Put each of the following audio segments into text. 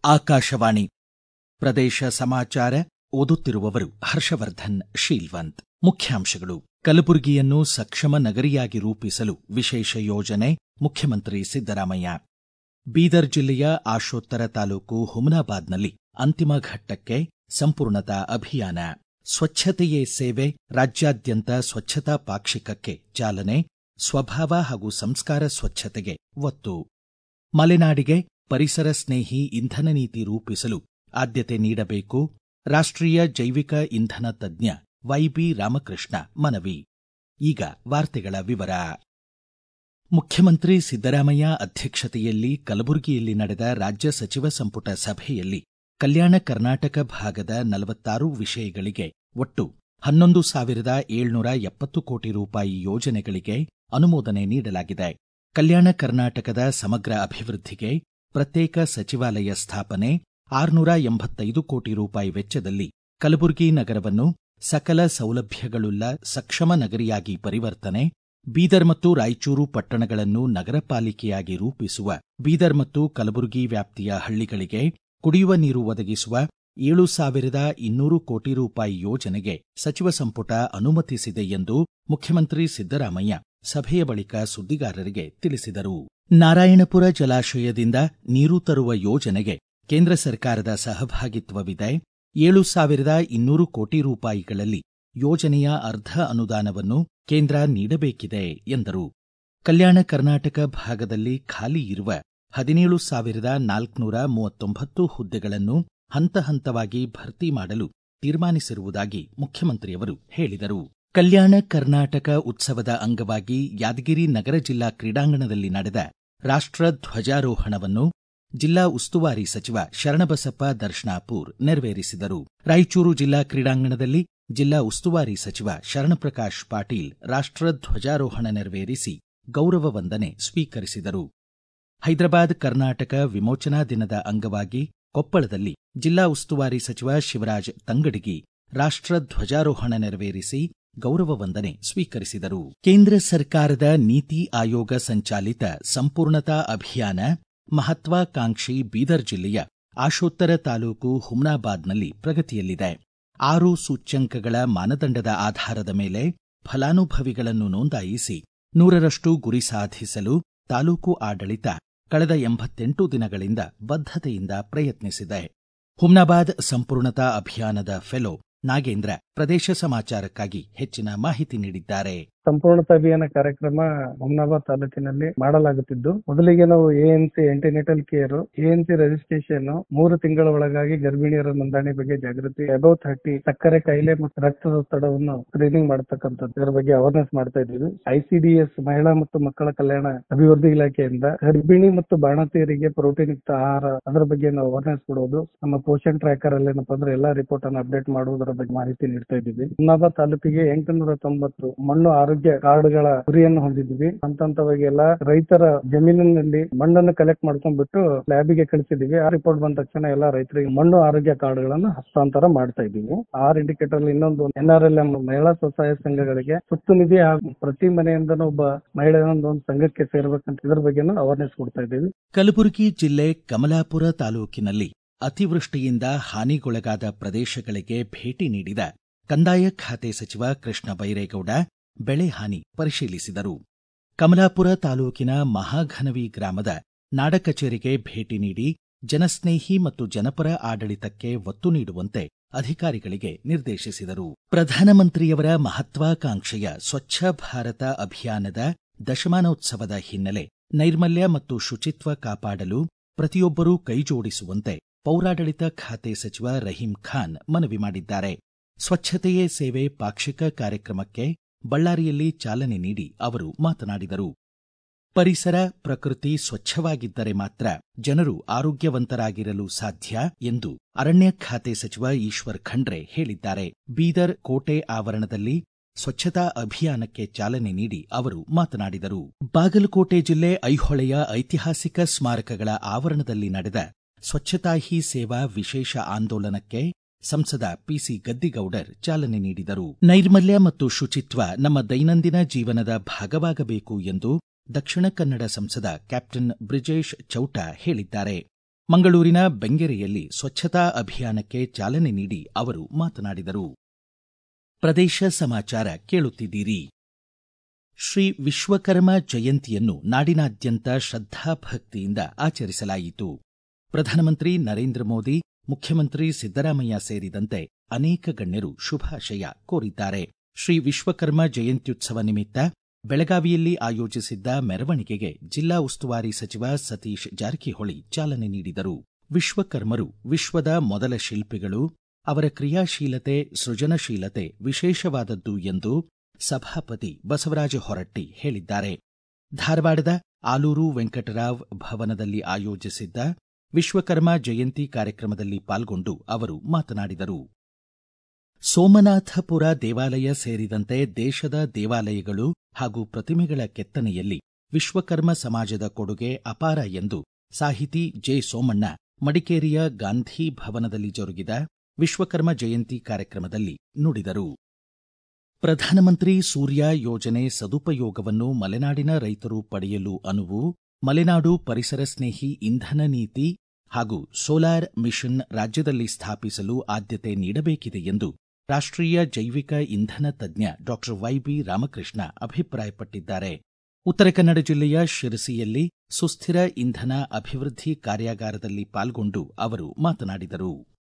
ಆಕಾಶವಾಣಿ ಪ್ರದೇಶ ಸಮಾಚಾರ ಓದುತ್ತಿರುವವರು ಹರ್ಷವರ್ಧನ್ ಶೀಲ್ವಂತ್ ಮುಖ್ಯಾಂಶಗಳು ಕಲಬುರಗಿಯನ್ನು ಸಕ್ಷಮ ನಗರಿಯಾಗಿ ರೂಪಿಸಲು ವಿಶೇಷ ಯೋಜನೆ ಮುಖ್ಯಮಂತ್ರಿ ಸಿದ್ದರಾಮಯ್ಯ ಬೀದರ್ ಜಿಲ್ಲೆಯ ಆಶೋತ್ತರ ತಾಲೂಕು ಹುಮನಾಬಾದ್ನಲ್ಲಿ ಅಂತಿಮ ಘಟ್ಟಕ್ಕೆ ಸಂಪೂರ್ಣತಾ ಅಭಿಯಾನ ಸ್ವಚ್ಛತೆಯೇ ಸೇವೆ ರಾಜ್ಯಾದ್ಯಂತ ಸ್ವಚ್ಛತಾ ಪಾಕ್ಷಿಕಕ್ಕೆ ಚಾಲನೆ ಸ್ವಭಾವ ಹಾಗೂ ಸಂಸ್ಕಾರ ಸ್ವಚ್ಛತೆಗೆ ಒತ್ತು ಮಲೆನಾಡಿಗೆ ಪರಿಸರ ಸ್ನೇಹಿ ಇಂಧನ ನೀತಿ ರೂಪಿಸಲು ಆದ್ಯತೆ ನೀಡಬೇಕು ರಾಷ್ಟ್ರೀಯ ಜೈವಿಕ ಇಂಧನ ತಜ್ಞ ವೈಬಿ ರಾಮಕೃಷ್ಣ ಮನವಿ ಈಗ ವಾರ್ತೆಗಳ ವಿವರ ಮುಖ್ಯಮಂತ್ರಿ ಸಿದ್ದರಾಮಯ್ಯ ಅಧ್ಯಕ್ಷತೆಯಲ್ಲಿ ಕಲಬುರಗಿಯಲ್ಲಿ ನಡೆದ ರಾಜ್ಯ ಸಚಿವ ಸಂಪುಟ ಸಭೆಯಲ್ಲಿ ಕಲ್ಯಾಣ ಕರ್ನಾಟಕ ಭಾಗದ ನಲವತ್ತಾರು ವಿಷಯಗಳಿಗೆ ಒಟ್ಟು ಹನ್ನೊಂದು ಸಾವಿರದ ಏಳ್ನೂರ ಎಪ್ಪತ್ತು ಕೋಟಿ ರೂಪಾಯಿ ಯೋಜನೆಗಳಿಗೆ ಅನುಮೋದನೆ ನೀಡಲಾಗಿದೆ ಕಲ್ಯಾಣ ಕರ್ನಾಟಕದ ಸಮಗ್ರ ಅಭಿವೃದ್ಧಿಗೆ ಪ್ರತ್ಯೇಕ ಸಚಿವಾಲಯ ಸ್ಥಾಪನೆ ಆರುನೂರ ಎಂಬತ್ತೈದು ಕೋಟಿ ರೂಪಾಯಿ ವೆಚ್ಚದಲ್ಲಿ ಕಲಬುರಗಿ ನಗರವನ್ನು ಸಕಲ ಸೌಲಭ್ಯಗಳುಳ್ಳ ಸಕ್ಷಮ ನಗರಿಯಾಗಿ ಪರಿವರ್ತನೆ ಬೀದರ್ ಮತ್ತು ರಾಯಚೂರು ಪಟ್ಟಣಗಳನ್ನು ನಗರ ಪಾಲಿಕೆಯಾಗಿ ರೂಪಿಸುವ ಬೀದರ್ ಮತ್ತು ಕಲಬುರಗಿ ವ್ಯಾಪ್ತಿಯ ಹಳ್ಳಿಗಳಿಗೆ ಕುಡಿಯುವ ನೀರು ಒದಗಿಸುವ ಏಳು ಸಾವಿರದ ಇನ್ನೂರು ಕೋಟಿ ರೂಪಾಯಿ ಯೋಜನೆಗೆ ಸಚಿವ ಸಂಪುಟ ಅನುಮತಿಸಿದೆ ಎಂದು ಮುಖ್ಯಮಂತ್ರಿ ಸಿದ್ದರಾಮಯ್ಯ ಸಭೆಯ ಬಳಿಕ ಸುದ್ದಿಗಾರರಿಗೆ ತಿಳಿಸಿದರು ನಾರಾಯಣಪುರ ಜಲಾಶಯದಿಂದ ನೀರು ತರುವ ಯೋಜನೆಗೆ ಕೇಂದ್ರ ಸರ್ಕಾರದ ಸಹಭಾಗಿತ್ವವಿದೆ ಏಳು ಸಾವಿರದ ಇನ್ನೂರು ಕೋಟಿ ರೂಪಾಯಿಗಳಲ್ಲಿ ಯೋಜನೆಯ ಅರ್ಧ ಅನುದಾನವನ್ನು ಕೇಂದ್ರ ನೀಡಬೇಕಿದೆ ಎಂದರು ಕಲ್ಯಾಣ ಕರ್ನಾಟಕ ಭಾಗದಲ್ಲಿ ಖಾಲಿ ಇರುವ ಹದಿನೇಳು ಸಾವಿರದ ನಾಲ್ಕುನೂರ ಮೂವತ್ತೊಂಬತ್ತು ಹುದ್ದೆಗಳನ್ನು ಹಂತ ಹಂತವಾಗಿ ಭರ್ತಿ ಮಾಡಲು ತೀರ್ಮಾನಿಸಿರುವುದಾಗಿ ಮುಖ್ಯಮಂತ್ರಿಯವರು ಹೇಳಿದರು ಕಲ್ಯಾಣ ಕರ್ನಾಟಕ ಉತ್ಸವದ ಅಂಗವಾಗಿ ಯಾದಗಿರಿ ನಗರ ಜಿಲ್ಲಾ ಕ್ರೀಡಾಂಗಣದಲ್ಲಿ ನಡೆದ ರಾಷ್ಟ್ರ ಧ್ವಜಾರೋಹಣವನ್ನು ಜಿಲ್ಲಾ ಉಸ್ತುವಾರಿ ಸಚಿವ ಶರಣಬಸಪ್ಪ ದರ್ಶನಾಪೂರ್ ನೆರವೇರಿಸಿದರು ರಾಯಚೂರು ಜಿಲ್ಲಾ ಕ್ರೀಡಾಂಗಣದಲ್ಲಿ ಜಿಲ್ಲಾ ಉಸ್ತುವಾರಿ ಸಚಿವ ಶರಣಪ್ರಕಾಶ್ ಪಾಟೀಲ್ ರಾಷ್ಟ್ರ ಧ್ವಜಾರೋಹಣ ನೆರವೇರಿಸಿ ಗೌರವ ವಂದನೆ ಸ್ವೀಕರಿಸಿದರು ಹೈದರಾಬಾದ್ ಕರ್ನಾಟಕ ವಿಮೋಚನಾ ದಿನದ ಅಂಗವಾಗಿ ಕೊಪ್ಪಳದಲ್ಲಿ ಜಿಲ್ಲಾ ಉಸ್ತುವಾರಿ ಸಚಿವ ಶಿವರಾಜ್ ತಂಗಡಗಿ ರಾಷ್ಟ್ರ ಧ್ವಜಾರೋಹಣ ನೆರವೇರಿಸಿ ಗೌರವ ವಂದನೆ ಸ್ವೀಕರಿಸಿದರು ಕೇಂದ್ರ ಸರ್ಕಾರದ ನೀತಿ ಆಯೋಗ ಸಂಚಾಲಿತ ಸಂಪೂರ್ಣತಾ ಅಭಿಯಾನ ಮಹತ್ವಾಕಾಂಕ್ಷಿ ಬೀದರ್ ಜಿಲ್ಲೆಯ ಆಶೋತ್ತರ ತಾಲೂಕು ಹುಮ್ನಾಬಾದ್ನಲ್ಲಿ ಪ್ರಗತಿಯಲ್ಲಿದೆ ಆರು ಸೂಚ್ಯಂಕಗಳ ಮಾನದಂಡದ ಆಧಾರದ ಮೇಲೆ ಫಲಾನುಭವಿಗಳನ್ನು ನೋಂದಾಯಿಸಿ ನೂರರಷ್ಟು ಗುರಿ ಸಾಧಿಸಲು ತಾಲೂಕು ಆಡಳಿತ ಕಳೆದ ಎಂಬತ್ತೆಂಟು ದಿನಗಳಿಂದ ಬದ್ಧತೆಯಿಂದ ಪ್ರಯತ್ನಿಸಿದೆ ಹುಮ್ನಾಬಾದ್ ಸಂಪೂರ್ಣತಾ ಅಭಿಯಾನದ ಫೆಲೋ ನಾಗೇಂದ್ರ ಪ್ರದೇಶ ಸಮಾಚಾರಕ್ಕಾಗಿ ಹೆಚ್ಚಿನ ಮಾಹಿತಿ ನೀಡಿದ್ದಾರೆ ಸಂಪೂರ್ಣತಾ ಅಭಿಯಾನ ಕಾರ್ಯಕ್ರಮ ಹುಮ್ನಾಬಾದ್ ತಾಲೂಕಿನಲ್ಲಿ ಮಾಡಲಾಗುತ್ತಿದ್ದು ಮೊದಲಿಗೆ ನಾವು ANC antenatal care ANC registration ಮೂರು ತಿಂಗಳ ಒಳಗಾಗಿ ಗರ್ಭಿಣಿಯರ ನೋಂದಣಿ ಬಗ್ಗೆ ಜಾಗೃತಿ ಅಬೌವ್ ಥರ್ಟಿ ಸಕ್ಕರೆ ಕಾಯಿಲೆ ಮತ್ತು ರಕ್ತದೊತ್ತಡವನ್ನು ಸ್ಕ್ರೀನಿಂಗ್ ಮಾಡತಕ್ಕಂಥದ್ದು ಇದರ ಬಗ್ಗೆ ಅವೇರ್ನೆಸ್ ಮಾಡ್ತಾ ಇದ್ದೀವಿ ಐಸಿಡಿಎಸ್ ಮಹಿಳಾ ಮತ್ತು ಮಕ್ಕಳ ಕಲ್ಯಾಣ ಅಭಿವೃದ್ಧಿ ಇಲಾಖೆಯಿಂದ ಗರ್ಭಿಣಿ ಮತ್ತು ಬಾಣತಿಯರಿಗೆ ಪ್ರೋಟೀನ್ ಯುಕ್ತ ಆಹಾರ ಅದರ ಬಗ್ಗೆ ನಾವು ಅವೇರ್ನೆಸ್ ಕೊಡೋದು ನಮ್ಮ ಪೋಷಣ್ ಟ್ರ್ಯಾಕರ್ ಅಲ್ಲಿ ಏನಪ್ಪಾ ಅಂದ್ರೆ ಎಲ್ಲಾ ರಿಪೋರ್ಟ್ ಅನ್ನು ಅಪ್ಡೇಟ್ ಮಾಡುವುದರ ಬಗ್ಗೆ ಮಾಹಿತಿ ನೀಡ್ತಾ ಇದ್ದೀವಿ ಹುಮ್ನಾಬಾದ್ ತಾಲೂಕಿಗೆ ಎಂಟುನೂರ ತೊಂಬತ್ತು ಮಣ್ಣು ಆರೋಗ್ಯ ಕಾರ್ಡ್ಗಳ ಗುರಿಯನ್ನು ಹೊಂದಿದ್ವಿ ಹಂತ ಹಂತವಾಗಿ ಎಲ್ಲ ರೈತರ ಜಮೀನಿನಲ್ಲಿ ಮಣ್ಣನ್ನು ಕಲೆಕ್ಟ್ ಮಾಡ್ಕೊಂಡ್ಬಿಟ್ಟು ಲ್ಯಾಬಿಗೆ ಕಳಿಸಿದೀವಿ ಆ ರಿಪೋರ್ಟ್ ಬಂದ ತಕ್ಷಣ ಎಲ್ಲ ರೈತರಿಗೆ ಮಣ್ಣು ಆರೋಗ್ಯ ಕಾರ್ಡ್ಗಳನ್ನು ಹಸ್ತಾಂತರ ಮಾಡ್ತಾ ಇದ್ದೀವಿ ಆರ್ ಇಂಡಿಕೇಟರ್ ಇನ್ನೊಂದು ಎನ್ ಆರ್ ಎಲ್ ಎಂ ಮಹಿಳಾ ಸ್ವಸಹಾಯ ಸಂಘಗಳಿಗೆ ಸುತ್ತು ನಿಧಿ ಹಾಗೂ ಪ್ರತಿ ಮನೆಯಿಂದನೂ ಒಬ್ಬ ಮಹಿಳೆ ಒಂದು ಸಂಘಕ್ಕೆ ಸೇರ್ಬೇಕಂತ ಇದ್ರ ಬಗ್ಗೆನೂ ಅವೇರ್ನೆಸ್ ಕೊಡ್ತಾ ಇದ್ದೀವಿ ಕಲಬುರಗಿ ಜಿಲ್ಲೆ ಕಮಲಾಪುರ ತಾಲೂಕಿನಲ್ಲಿ ಅತಿವೃಷ್ಟಿಯಿಂದ ಹಾನಿಗೊಳಗಾದ ಪ್ರದೇಶಗಳಿಗೆ ಭೇಟಿ ನೀಡಿದ ಕಂದಾಯ ಖಾತೆ ಸಚಿವ ಕೃಷ್ಣ ಬೈರೇಗೌಡ ಬೆಳೆ ಹಾನಿ ಪರಿಶೀಲಿಸಿದರು ಕಮಲಾಪುರ ತಾಲೂಕಿನ ಮಹಾಘನವಿ ಗ್ರಾಮದ ನಾಡ ಕಚೇರಿಗೆ ಭೇಟಿ ನೀಡಿ ಜನಸ್ನೇಹಿ ಮತ್ತು ಜನಪರ ಆಡಳಿತಕ್ಕೆ ಒತ್ತು ನೀಡುವಂತೆ ಅಧಿಕಾರಿಗಳಿಗೆ ನಿರ್ದೇಶಿಸಿದರು ಪ್ರಧಾನಮಂತ್ರಿಯವರ ಮಹತ್ವಾಕಾಂಕ್ಷೆಯ ಸ್ವಚ್ಛ ಭಾರತ ಅಭಿಯಾನದ ದಶಮಾನೋತ್ಸವದ ಹಿನ್ನೆಲೆ ನೈರ್ಮಲ್ಯ ಮತ್ತು ಶುಚಿತ್ವ ಕಾಪಾಡಲು ಪ್ರತಿಯೊಬ್ಬರೂ ಕೈಜೋಡಿಸುವಂತೆ ಪೌರಾಡಳಿತ ಖಾತೆ ಸಚಿವ ರಹೀಂ ಖಾನ್ ಮನವಿ ಮಾಡಿದ್ದಾರೆ ಸ್ವಚ್ಛತೆಯೇ ಸೇವೆ ಪಾಕ್ಷಿಕ ಕಾರ್ಯಕ್ರಮಕ್ಕೆ ಬಳ್ಳಾರಿಯಲ್ಲಿ ಚಾಲನೆ ನೀಡಿ ಅವರು ಮಾತನಾಡಿದರು ಪರಿಸರ ಪ್ರಕೃತಿ ಸ್ವಚ್ಛವಾಗಿದ್ದರೆ ಮಾತ್ರ ಜನರು ಆರೋಗ್ಯವಂತರಾಗಿರಲು ಸಾಧ್ಯ ಎಂದು ಅರಣ್ಯ ಖಾತೆ ಸಚಿವ ಈಶ್ವರ್ ಖಂಡ್ರೆ ಹೇಳಿದ್ದಾರೆ ಬೀದರ್ ಕೋಟೆ ಆವರಣದಲ್ಲಿ ಸ್ವಚ್ಛತಾ ಅಭಿಯಾನಕ್ಕೆ ಚಾಲನೆ ನೀಡಿ ಅವರು ಮಾತನಾಡಿದರು ಬಾಗಲಕೋಟೆ ಜಿಲ್ಲೆ ಐಹೊಳೆಯ ಐತಿಹಾಸಿಕ ಸ್ಮಾರಕಗಳ ಆವರಣದಲ್ಲಿ ನಡೆದ ಸ್ವಚ್ಛತಾ ಹಿ ಸೇವಾ ವಿಶೇಷ ಆಂದೋಲನಕ್ಕೆ ಸಂಸದ ಪಿಸಿ ಗದ್ದಿಗೌಡರ್ ಚಾಲನೆ ನೀಡಿದರು ನೈರ್ಮಲ್ಯ ಮತ್ತು ಶುಚಿತ್ವ ನಮ್ಮ ದೈನಂದಿನ ಜೀವನದ ಭಾಗವಾಗಬೇಕು ಎಂದು ದಕ್ಷಿಣ ಕನ್ನಡ ಸಂಸದ ಕ್ಯಾಪ್ಟನ್ ಬ್ರಿಜೇಶ್ ಚೌಟ ಹೇಳಿದ್ದಾರೆ ಮಂಗಳೂರಿನ ಬೆಂಗೆರೆಯಲ್ಲಿ ಸ್ವಚ್ಛತಾ ಅಭಿಯಾನಕ್ಕೆ ಚಾಲನೆ ನೀಡಿ ಅವರು ಮಾತನಾಡಿದರು ಪ್ರದೇಶ ಸಮಾಚಾರ ಕೇಳುತ್ತಿದ್ದೀರಿ ಶ್ರೀ ವಿಶ್ವಕರ್ಮ ಜಯಂತಿಯನ್ನು ನಾಡಿನಾದ್ಯಂತ ಶ್ರದ್ಧಾಭಕ್ತಿಯಿಂದ ಆಚರಿಸಲಾಯಿತು ಪ್ರಧಾನಮಂತ್ರಿ ನರೇಂದ್ರ ಮೋದಿ ಮುಖ್ಯಮಂತ್ರಿ ಸಿದ್ದರಾಮಯ್ಯ ಸೇರಿದಂತೆ ಅನೇಕ ಗಣ್ಯರು ಶುಭಾಶಯ ಕೋರಿದ್ದಾರೆ ಶ್ರೀ ವಿಶ್ವಕರ್ಮ ಜಯಂತ್ಯುತ್ಸವ ನಿಮಿತ್ತ ಬೆಳಗಾವಿಯಲ್ಲಿ ಆಯೋಜಿಸಿದ್ದ ಮೆರವಣಿಗೆಗೆ ಜಿಲ್ಲಾ ಉಸ್ತುವಾರಿ ಸಚಿವ ಸತೀಶ್ ಜಾರಕಿಹೊಳಿ ಚಾಲನೆ ನೀಡಿದರು ವಿಶ್ವಕರ್ಮರು ವಿಶ್ವದ ಮೊದಲ ಶಿಲ್ಪಿಗಳು ಅವರ ಕ್ರಿಯಾಶೀಲತೆ ಸೃಜನಶೀಲತೆ ವಿಶೇಷವಾದದ್ದು ಎಂದು ಸಭಾಪತಿ ಬಸವರಾಜ ಹೊರಟ್ಟಿ ಹೇಳಿದ್ದಾರೆ ಧಾರವಾಡದ ಆಲೂರು ವೆಂಕಟರಾವ್ ಭವನದಲ್ಲಿ ಆಯೋಜಿಸಿದ್ದ ವಿಶ್ವಕರ್ಮ ಜಯಂತಿ ಕಾರ್ಯಕ್ರಮದಲ್ಲಿ ಪಾಲ್ಗೊಂಡು ಅವರು ಮಾತನಾಡಿದರು ಸೋಮನಾಥಪುರ ದೇವಾಲಯ ಸೇರಿದಂತೆ ದೇಶದ ದೇವಾಲಯಗಳು ಹಾಗೂ ಪ್ರತಿಮೆಗಳ ಕೆತ್ತನೆಯಲ್ಲಿ ವಿಶ್ವಕರ್ಮ ಸಮಾಜದ ಕೊಡುಗೆ ಅಪಾರ ಎಂದು ಸಾಹಿತಿ ಜೆ ಸೋಮಣ್ಣ ಮಡಿಕೇರಿಯ ಗಾಂಧಿ ಭವನದಲ್ಲಿ ಜರುಗಿದ ವಿಶ್ವಕರ್ಮ ಜಯಂತಿ ಕಾರ್ಯಕ್ರಮದಲ್ಲಿ ನುಡಿದರು ಪ್ರಧಾನಮಂತ್ರಿ ಸೂರ್ಯ ಯೋಜನೆ ಸದುಪಯೋಗವನ್ನು ಮಲೆನಾಡಿನ ರೈತರು ಪಡೆಯಲು ಅನುವು ಮಲೆನಾಡು ಪರಿಸರ ಸ್ನೇಹಿ ಇಂಧನ ನೀತಿ ಹಾಗೂ ಸೋಲಾರ್ ಮಿಷನ್ ರಾಜ್ಯದಲ್ಲಿ ಸ್ಥಾಪಿಸಲು ಆದ್ಯತೆ ನೀಡಬೇಕಿದೆ ಎಂದು ರಾಷ್ಟ್ರೀಯ ಜೈವಿಕ ಇಂಧನ ತಜ್ಞ ಡಾಕ್ಟರ್ ವೈಬಿ ರಾಮಕೃಷ್ಣ ಅಭಿಪ್ರಾಯಪಟ್ಟಿದ್ದಾರೆ ಉತ್ತರ ಕನ್ನಡ ಜಿಲ್ಲೆಯ ಶಿರಸಿಯಲ್ಲಿ ಸುಸ್ಥಿರ ಇಂಧನ ಅಭಿವೃದ್ಧಿ ಕಾರ್ಯಾಗಾರದಲ್ಲಿ ಪಾಲ್ಗೊಂಡು ಅವರು ಮಾತನಾಡಿದರು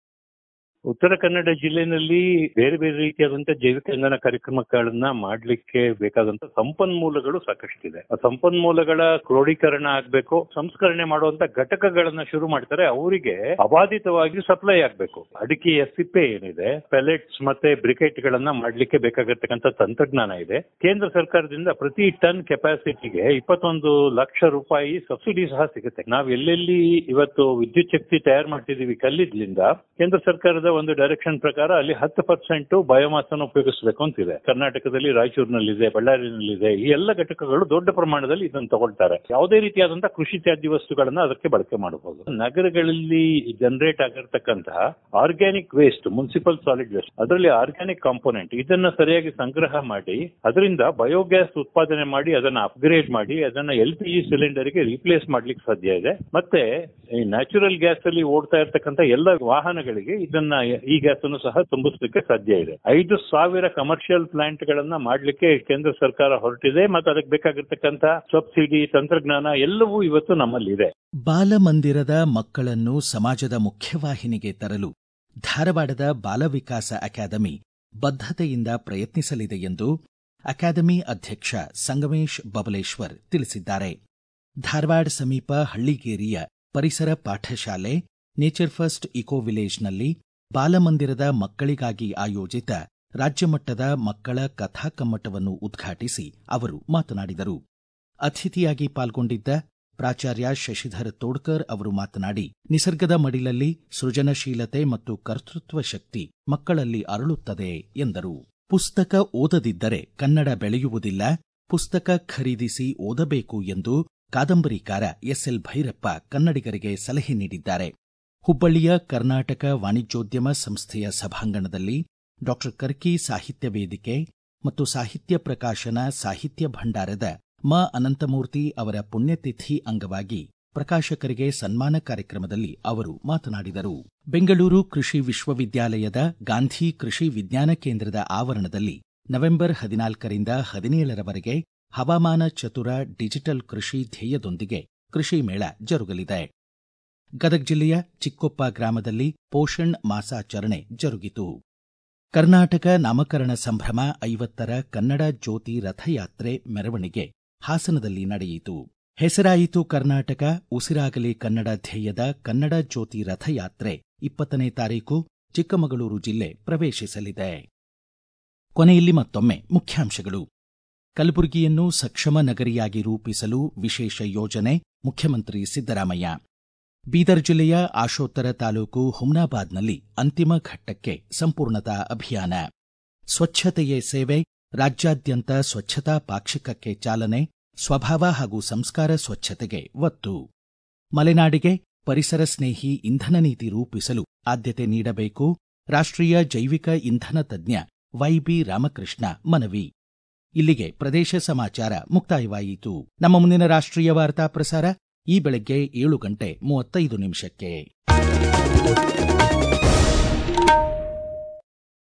ಉತ್ತರ ಕನ್ನಡ ಜಿಲ್ಲೆನಲ್ಲಿ ಬೇರೆ ಬೇರೆ ರೀತಿಯಾದಂತಹ ಜೈವಿಕ ಇಂಧನ ಕಾರ್ಯಕ್ರಮಗಳನ್ನ ಮಾಡ್ಲಿಕ್ಕೆ ಬೇಕಾದಂತ ಸಂಪನ್ಮೂಲಗಳು ಸಾಕಷ್ಟಿದೆ ಆ ಸಂಪನ್ಮೂಲಗಳ ಕ್ರೋಢೀಕರಣ ಆಗ್ಬೇಕು ಸಂಸ್ಕರಣೆ ಮಾಡುವಂತ ಘಟಕಗಳನ್ನ ಶುರು ಮಾಡ್ತಾರೆ ಅವರಿಗೆ ಅಬಾಧಿತವಾಗಿ ಸಪ್ಲೈ ಆಗ್ಬೇಕು ಅಡಿಕೆಯ ಸಿಪ್ಪೆ ಏನಿದೆ ಪೆಲೆಟ್ಸ್ ಮತ್ತೆ ಬ್ರಿಕೆಟ್ ಗಳನ್ನ ಮಾಡ್ಲಿಕ್ಕೆ ಬೇಕಾಗಿರ್ತಕ್ಕಂಥ ತಂತ್ರಜ್ಞಾನ ಇದೆ ಕೇಂದ್ರ ಸರ್ಕಾರದಿಂದ ಪ್ರತಿ ಟನ್ ಕೆಪಾಸಿಟಿಗೆ ಇಪ್ಪತ್ತೊಂದು ಲಕ್ಷ ರೂಪಾಯಿ ಸಬ್ಸಿಡಿ ಸಹ ಸಿಗುತ್ತೆ ನಾವು ಎಲ್ಲೆಲ್ಲಿ ಇವತ್ತು ವಿದ್ಯುತ್ ಶಕ್ತಿ ತಯಾರು ಮಾಡ್ತಿದೀವಿ ಕಲ್ಲಿದ್ಲಿಂದ ಕೇಂದ್ರ ಸರ್ಕಾರದ ಒಂದು ಡೈರೆಕ್ಷನ್ ಪ್ರಕಾರ ಅಲ್ಲಿ ಹತ್ತು ಪರ್ಸೆಂಟ್ ಬಯೋಮಾಸ್ ಅನ್ನು ಉಪಯೋಗಿಸಬೇಕು ಅಂತಿದೆ ಕರ್ನಾಟಕದಲ್ಲಿ ರಾಯಚೂರಿನಲ್ಲಿದೆ ಬಳ್ಳಾರಿನಲ್ಲಿದೆ ಈ ಎಲ್ಲ ಘಟಕಗಳು ದೊಡ್ಡ ಪ್ರಮಾಣದಲ್ಲಿ ಇದನ್ನು ತಗೊಳ್ತಾರೆ ಯಾವುದೇ ರೀತಿಯಾದಂತಹ ಕೃಷಿ ತ್ಯಾಜ್ಯ ವಸ್ತುಗಳನ್ನ ಅದಕ್ಕೆ ಬಳಕೆ ಮಾಡಬಹುದು ನಗರಗಳಲ್ಲಿ ಜನರೇಟ್ ಆಗಿರ್ತಕ್ಕಂತಹ organic waste municipal solid waste ಅದರಲ್ಲಿ ಆರ್ಗ್ಯಾನಿಕ್ ಕಾಂಪೋನೆಂಟ್ ಇದನ್ನ ಸರಿಯಾಗಿ ಸಂಗ್ರಹ ಮಾಡಿ ಅದರಿಂದ ಬಯೋಗ್ಯಾಸ್ ಉತ್ಪಾದನೆ ಮಾಡಿ ಅದನ್ನ ಅಪ್ಗ್ರೇಡ್ ಮಾಡಿ ಅದನ್ನ ಎಲ್ ಪಿ ಜಿ ಸಿಲಿಂಡರ್ ಗೆ ರಿಪ್ಲೇಸ್ ಮಾಡ್ಲಿಕ್ಕೆ ಸಾಧ್ಯ ಇದೆ ಮತ್ತೆ ಈ ನ್ಯಾಚುರಲ್ ಗ್ಯಾಸ್ ಅಲ್ಲಿ ಓಡ್ತಾ ಇರ್ತಕ್ಕಂಥ ಎಲ್ಲ ವಾಹನಗಳಿಗೆ ಇದನ್ನ ಈ ಗ್ಯಾಸ್ ಅನ್ನು ಸಹ ತುಂಬಿಸ್ಲಿಕ್ಕೆ ಸಾಧ್ಯ ಇದೆ ಐದು ಸಾವಿರ ಕಮರ್ಷಿಯಲ್ ಪ್ಲಾಂಟ್ ಗಳನ್ನ ಮಾಡ್ಲಿಕ್ಕೆ ಕೇಂದ್ರ ಸರ್ಕಾರ ಹೊರಟಿದೆ ಮತ್ತು ಅದಕ್ಕೆ ಬೇಕಾಗಿರ್ತಕ್ಕಂಥ ಸಬ್ಸಿಡಿ ತಂತ್ರಜ್ಞಾನ ಎಲ್ಲವೂ ಇವತ್ತು ನಮ್ಮಲ್ಲಿದೆ ಬಾಲಮಂದಿರದ ಮಕ್ಕಳನ್ನು ಸಮಾಜದ ಮುಖ್ಯವಾಹಿನಿಗೆ ತರಲು ಧಾರವಾಡದ ಬಾಲವಿಕಾಸ ಅಕಾಡೆಮಿ ಬದ್ಧತೆಯಿಂದ ಪ್ರಯತ್ನಿಸಲಿದೆ ಎಂದು ಅಕಾಡೆಮಿ ಅಧ್ಯಕ್ಷ ಸಂಗಮೇಶ್ ಬಬಲೇಶ್ವರ್ ತಿಳಿಸಿದ್ದಾರೆ ಧಾರವಾಡ ಸಮೀಪ ಹಳ್ಳಿಗೇರಿಯ ಪರಿಸರ ಪಾಠಶಾಲೆ ನೇಚರ್ ಫಸ್ಟ್ ಇಕೋ ವಿಲೇಜ್ನಲ್ಲಿ ಬಾಲಮಂದಿರದ ಮಕ್ಕಳಿಗಾಗಿ ಆಯೋಜಿತ ರಾಜ್ಯಮಟ್ಟದ ಮಕ್ಕಳ ಕಥಾ ಕಮ್ಮಟವನ್ನು ಉದ್ಘಾಟಿಸಿ ಅವರು ಮಾತನಾಡಿದರು ಅತಿಥಿಯಾಗಿ ಪಾಲ್ಗೊಂಡಿದ್ದ ಪ್ರಾಚಾರ್ಯ ಶಶಿಧರ್ ತೋಡ್ಕರ್ ಅವರು ಮಾತನಾಡಿ ನಿಸರ್ಗದ ಮಡಿಲಲ್ಲಿ ಸೃಜನಶೀಲತೆ ಮತ್ತು ಕರ್ತೃತ್ವ ಶಕ್ತಿ ಮಕ್ಕಳಲ್ಲಿ ಅರಳುತ್ತದೆ ಎಂದರು ಪುಸ್ತಕ ಓದದಿದ್ದರೆ ಕನ್ನಡ ಬೆಳೆಯುವುದಿಲ್ಲ ಪುಸ್ತಕ ಖರೀದಿಸಿ ಓದಬೇಕು ಎಂದು ಕಾದಂಬರಿಕಾರ ಎಸ್ಎಲ್ ಭೈರಪ್ಪ ಕನ್ನಡಿಗರಿಗೆ ಸಲಹೆ ನೀಡಿದ್ದಾರೆ ಹುಬ್ಬಳ್ಳಿಯ ಕರ್ನಾಟಕ ವಾಣಿಜ್ಯೋದ್ಯಮ ಸಂಸ್ಥೆಯ ಸಭಾಂಗಣದಲ್ಲಿ ಡಾಕ್ಟರ್ ಕರ್ಕಿ ಸಾಹಿತ್ಯ ವೇದಿಕೆ ಮತ್ತು ಸಾಹಿತ್ಯ ಪ್ರಕಾಶನ ಸಾಹಿತ್ಯ ಭಂಡಾರದ ಮ ಅನಂತಮೂರ್ತಿ ಅವರ ಪುಣ್ಯತಿಥಿ ಅಂಗವಾಗಿ ಪ್ರಕಾಶಕರಿಗೆ ಸನ್ಮಾನ ಕಾರ್ಯಕ್ರಮದಲ್ಲಿ ಅವರು ಮಾತನಾಡಿದರು ಬೆಂಗಳೂರು ಕೃಷಿ ವಿಶ್ವವಿದ್ಯಾಲಯದ ಗಾಂಧಿ ಕೃಷಿ ವಿಜ್ಞಾನ ಕೇಂದ್ರದ ಆವರಣದಲ್ಲಿ ನವೆಂಬರ್ ಹದಿನಾಲ್ಕರಿಂದ ಹದಿನೇಳರವರೆಗೆ ಹವಾಮಾನ ಚತುರ ಡಿಜಿಟಲ್ ಕೃಷಿ ಧ್ಯೇಯದೊಂದಿಗೆ ಕೃಷಿ ಮೇಳ ಜರುಗಲಿದೆ ಗದಗ ಜಿಲ್ಲೆಯ ಚಿಕ್ಕೊಪ್ಪ ಗ್ರಾಮದಲ್ಲಿ ಪೋಷಣ್ ಮಾಸಾಚರಣೆ ಜರುಗಿತು ಕರ್ನಾಟಕ ನಾಮಕರಣ ಸಂಭ್ರಮ ಐವತ್ತರ ಕನ್ನಡ ಜ್ಯೋತಿ ರಥಯಾತ್ರೆ ಮೆರವಣಿಗೆ ಹಾಸನದಲ್ಲಿ ನಡೆಯಿತು ಹೆಸರಾಯಿತು ಕರ್ನಾಟಕ ಉಸಿರಾಗಲಿ ಕನ್ನಡ ಧ್ಯೇಯದ ಕನ್ನಡ ಜ್ಯೋತಿ ರಥಯಾತ್ರೆ ಇಪ್ಪತ್ತನೇ ತಾರೀಕು ಚಿಕ್ಕಮಗಳೂರು ಜಿಲ್ಲೆ ಪ್ರವೇಶಿಸಲಿದೆ ಕೊನೆಯಲ್ಲಿ ಮತ್ತೊಮ್ಮೆ ಮುಖ್ಯಾಂಶಗಳು ಕಲಬುರಗಿಯನ್ನು ಸಕ್ಷಮ ನಗರಿಯಾಗಿ ರೂಪಿಸಲು ವಿಶೇಷ ಯೋಜನೆ ಮುಖ್ಯಮಂತ್ರಿ ಸಿದ್ದರಾಮಯ್ಯ ಬೀದರ್ ಜಿಲ್ಲೆಯ ಆಶೋತ್ತರ ತಾಲೂಕು ಹುಮ್ನಾಬಾದ್ನಲ್ಲಿ ಅಂತಿಮ ಘಟ್ಟಕ್ಕೆ ಸಂಪೂರ್ಣತಾ ಅಭಿಯಾನ ಸ್ವಚ್ಛತೆಯೇ ಸೇವೆ ರಾಜ್ಯಾದ್ಯಂತ ಸ್ವಚ್ಛತಾ ಪಾಕ್ಷಿಕಕ್ಕೆ ಚಾಲನೆ ಸ್ವಭಾವ ಹಾಗೂ ಸಂಸ್ಕಾರ ಸ್ವಚ್ಛತೆಗೆ ಒತ್ತು ಮಲೆನಾಡಿಗೆ ಪರಿಸರ ಸ್ನೇಹಿ ಇಂಧನ ನೀತಿ ರೂಪಿಸಲು ಆದ್ಯತೆ ನೀಡಬೇಕು ರಾಷ್ಟ್ರೀಯ ಜೈವಿಕ ಇಂಧನ ತಜ್ಞ ವೈಬಿ ರಾಮಕೃಷ್ಣ ಮನವಿ ಇಲ್ಲಿಗೆ ಪ್ರದೇಶ ಸಮಾಚಾರ ಮುಕ್ತಾಯವಾಯಿತು ನಮ್ಮ ಮುಂದಿನ ರಾಷ್ಟ್ರೀಯ ವಾರ್ತಾ ಪ್ರಸಾರ ಈ ಬೆಳಗ್ಗೆ ಏಳು ಗಂಟೆ ಮೂವತ್ತೈದು ನಿಮಿಷಕ್ಕೆ